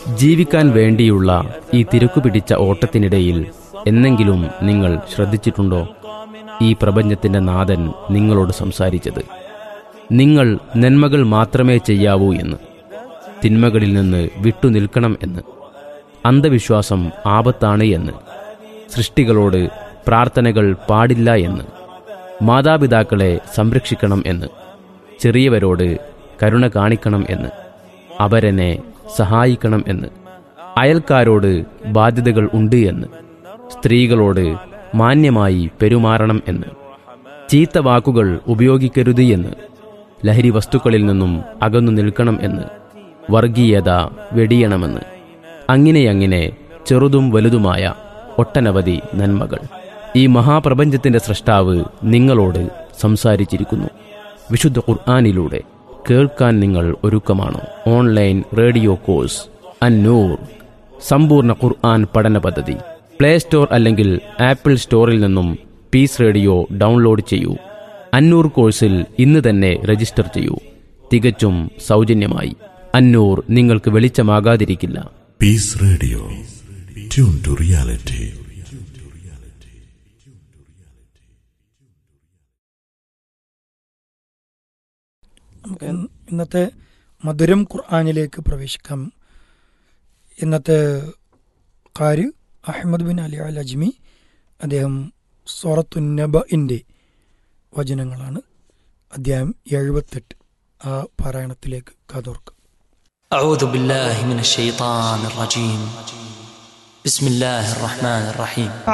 ജീവിക്കാൻ വേണ്ടിയുള്ള ഈ തിരക്കുപിടിച്ച ഓട്ടത്തിനിടയിൽ എന്നെങ്കിലും നിങ്ങൾ ശ്രദ്ധിച്ചിട്ടുണ്ടോ ഈ പ്രപഞ്ചത്തിന്റെ നാഥൻ നിങ്ങളോട് സംസാരിച്ചത് നിങ്ങൾ നന്മകൾ മാത്രമേ ചെയ്യാവൂ എന്ന് തിന്മകളിൽ നിന്ന് വിട്ടുനിൽക്കണം എന്ന് അന്ധവിശ്വാസം ആപത്താണ് എന്ന് സൃഷ്ടികളോട് പ്രാർത്ഥനകൾ പാടില്ല എന്ന് മാതാപിതാക്കളെ സംരക്ഷിക്കണം എന്ന് ചെറിയവരോട് കരുണ കാണിക്കണം എന്ന് അവരെന്നെ സഹായിക്കണം എന്ന് അയൽക്കാരോട് ബാധ്യതകൾ ഉണ്ട് എന്ന് സ്ത്രീകളോട് മാന്യമായി പെരുമാറണം എന്ന് ചീത്ത വാക്കുകൾ ഉപയോഗിക്കരുത് എന്ന് ലഹരി വസ്തുക്കളിൽ നിന്നും അകന്നു നിൽക്കണം എന്ന് വർഗീയത വെടിയണമെന്ന് അങ്ങനെയങ്ങനെ ചെറുതും വലുതുമായ ഒട്ടനവധി നന്മകൾ ഈ മഹാപ്രപഞ്ചത്തിന്റെ സൃഷ്ടാവ് നിങ്ങളോട് സംസാരിച്ചിരിക്കുന്നു വിശുദ്ധ ഖുർആാനിലൂടെ കേൾക്കാൻ നിങ്ങൾ ഒരുക്കമാണോ ഓൺലൈൻ റേഡിയോ കോഴ്സ് അന്നൂർ സമ്പൂർണ്ണ ഖുർആൻ പഠന പദ്ധതി പ്ലേ സ്റ്റോർ അല്ലെങ്കിൽ ആപ്പിൾ സ്റ്റോറിൽ നിന്നും പീസ് റേഡിയോ ഡൗൺലോഡ് ചെയ്യൂ അന്നൂർ കോഴ്സിൽ ഇന്ന് തന്നെ രജിസ്റ്റർ ചെയ്യൂ തികച്ചും സൗജന്യമായി അന്നൂർ നിങ്ങൾക്ക് വെളിച്ചമാകാതിരിക്കില്ല Peace Radio. Tune to reality. നമുക്ക് ഇന്ന് ഇന്നത്തെ മധുരം ഖുർആാനിലേക്ക് പ്രവേശിക്കാം ഇന്നത്തെ കാര് Ahmad bin Ali al Ajmi അദ്ദേഹം സോറത്തുന്നബിൻ്റെ വചനങ്ങളാണ് അധ്യായം എഴുപത്തെട്ട് ആ പാരായണത്തിലേക്ക് കാതോർക്കാം أعوذ بالله من الشيطان الرجيم بسم الله الرحمن الرحيم